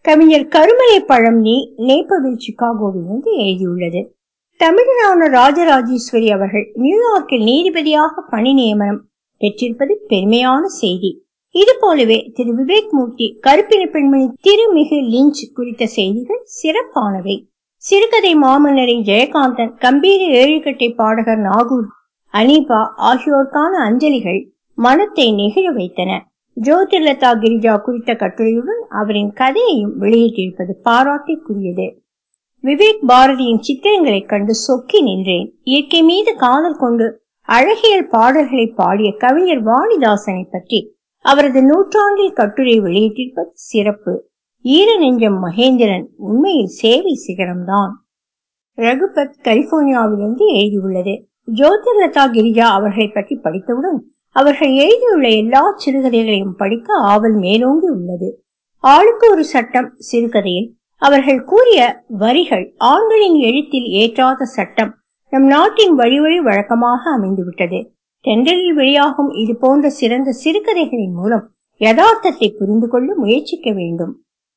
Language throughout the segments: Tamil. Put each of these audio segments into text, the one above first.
கவிஞர் கருமலை பழம்னி நேப்பவில் சிகாகோவிலிருந்து எழுதியுள்ளது தமிழரான ராஜராஜேஸ்வரி அவர்கள் நியூயார்க்கில் நீதிபதியாக பணி நியமனம் பெற்றிருப்பது பெருமையான செய்தி இது போலவே திரு விவேக் மூர்த்தி கருப்பின பெண்மணி திருமிகு லிஞ்ச் குறித்த செய்திகள் சிறப்பானவை சிறுகதை மாமன்னரை ஜெயகாந்தன் கம்பீர ஏழுகட்டை பாடகர் நாகூர் அனீபா ஆகியோருக்கான அஞ்சலிகள் மனத்தை நெகிழ வைத்தன ஜோதிர்லதா கிரிஜா குறித்த கட்டுரையுடன் அவரின் கதையையும் வெளியிட்டிருப்பது பாராட்டிற்குரியது விவேக் பாரதியின் சித்திரங்களைக் கண்டு சொக்கி நின்றேன் இயற்கை மீது காதல் கொண்டு அழகியல் பாடல்களை பாடிய கவிஞர் வாணிதாசனை பற்றி அவரது நூற்றாண்டில் கட்டுரை வெளியிட்டிருப்பது சிறப்பு ஈர நெஞ்சம் மகேந்திரன் உண்மையில் சேவை சிகரம்தான் ரகுபத் கலிபோர்னியாவிலிருந்து எழுதியுள்ளது ஜோதிர்லதா கிரிஜா அவர்களை பற்றி படித்தவுடன் அவர்கள் எழுதியுள்ள எல்லா சிறுகதைகளையும் படிக்க ஆவல் மேலோங்கி உள்ளது ஆளுக்கு ஒரு சட்டம் சிறுகதையில் அவர்கள் கூறிய வரிகள் ஆண்களின் எழுத்தில் ஏற்றாத சட்டம் நம் நாட்டின் வழி வழி வழக்கமாக அமைந்துவிட்டது தென்றலில் வெளியாகும் இது போன்ற சிறந்த சிறுகதைகளின் மூலம் யதார்த்தத்தை புரிந்து கொள்ள முயற்சிக்க வேண்டும்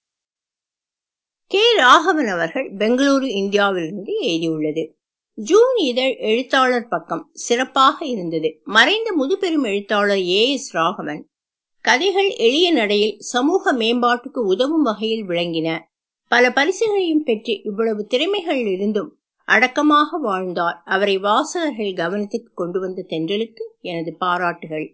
கே ராகவன் அவர்கள் பெங்களூரு இந்தியாவிலிருந்து எழுதியுள்ளது ஜூன் இதழ் எழுத்தாளர் பக்கம் சிறப்பாக இருந்தது மறைந்த முதுபெரும் எழுத்தாளர் ஏ எஸ் ராகவன் கதைகள் எளிய நடையில் சமூக மேம்பாட்டுக்கு உதவும் வகையில் விளங்கின பல பரிசுகளையும் பெற்று இவ்வளவு திறமைகள் இருந்தும் அடக்கமாக வாழ்ந்தார் அவரை வாசகர்கள் கவனத்துக்கு கொண்டு வந்த தென்றலுக்கு எனது பாராட்டுகள்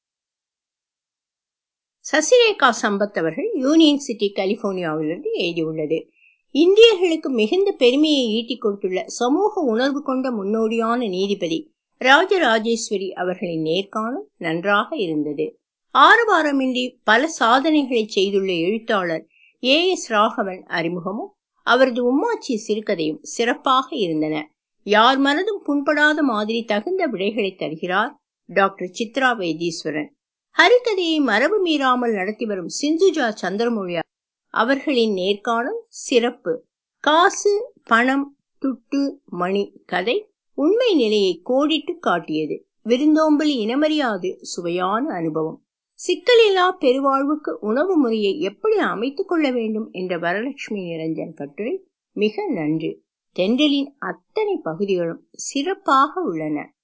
சசிரேகா சம்பத் அவர்கள் யூனியன் சிட்டி கலிபோர்னியாவிலிருந்து எழுதியுள்ளது இந்தியர்களுக்கு மிகுந்த பெருமையை ஈட்டிக் கொடுத்துள்ள சமூக உணர்வு கொண்ட முன்னோடியான நீதிபதி ராஜராஜேஸ்வரி அவர்களின் நேர்காணல் நன்றாக இருந்தது ஆரவாரமின்றி பல சாதனைகளை செய்துள்ள எழுத்தாளர் ஏ எஸ் ராகவன் அறிமுகமும் அவரது உம்மாச்சி சிறுகதையும் சிறப்பாக இருந்தன யார் மனதும் புண்படாத மாதிரி தகுந்த விடைகளை தருகிறார் டாக்டர் சித்ரா வைத்தீஸ்வரன் ஹரிகதையை மரபு மீறாமல் நடத்தி வரும் சிந்துஜா சந்திரமொழி அவர்களின் நேர்காணல் சிறப்பு காசு பணம் துட்டு மணி கதை உண்மை நிலையை கோடிட்டு காட்டியது விருந்தோம்பல் இனமறியாது சுவையான அனுபவம் சிக்கலில்லா பெருவாழ்வுக்கு உணவு முறையை எப்படி அமைத்துக் கொள்ள வேண்டும் என்ற வரலட்சுமி நிரஞ்சன் கட்டுரை மிக நன்று தென்றலின் அத்தனை பகுதிகளும் சிறப்பாக உள்ளன